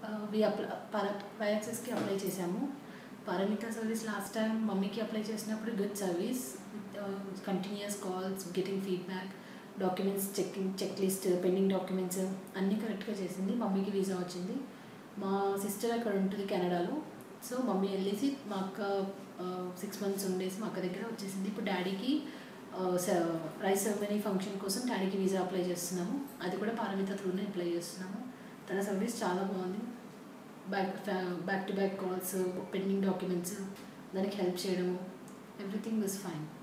we apply పర వైఎక్సెస్కి apply చేశాము పారామితా సర్వీస్ లాస్ట్ టైం మమ్మీకి అప్లై చేసినప్పుడు good service continuous calls getting feedback documents checking check list pending documents అన్నీ కరెక్ట్గా చేసింది మమ్మీకి వీసా వచ్చింది మా సిస్టర్ అక్కడ ఉంటుంది కెనడాలో సో మమ్మీ వెళ్ళేసి మా అక్క సిక్స్ మంత్స్ ఉండేసి మా అక్క దగ్గర వచ్చేసింది ఇప్పుడు డాడీకి రైస్ సెరమనీ ఫంక్షన్ కోసం డాడీకి వీసా అప్లై చేస్తున్నాము అది కూడా పారమిత త్రూనే అప్లై చేస్తున్నాము తన సర్వీస్ చాలా బాగుంది back back to back calls pending documents దానికి హెల్ప్ చేయడము ఎవ్రీథింగ్ వాజ్ ఫైన్